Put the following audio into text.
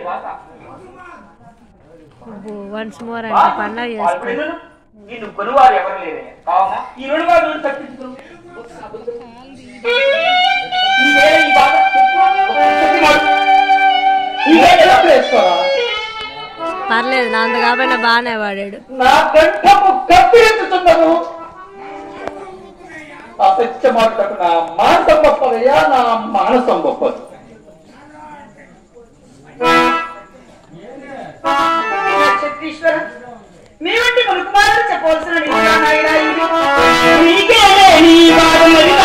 వాత once more అంటే పండగ చేసుకో నిన్ను కొనువారు ఎవరు లేదే కావమ్మా ఈ రెండు వారు నుండి తప్పించుకో నీకే ఈ బాధ నీకే డబ్బులు వేసుకోరా పర్లేదు నా అంత కాబట్టి బాగానే వాడాడు నా కంఠము కప్పిరెత్తుతున్నను అసత్య మాటకు నా మానసం గొప్పదయ్యా నా మానసం గొప్పది నక్షత్రీశ్వర మీ వంటి మునుకుమారులు చెప్పవలసిన నిజమా నాయనా ఇది? నీకే నీ బాధ మరి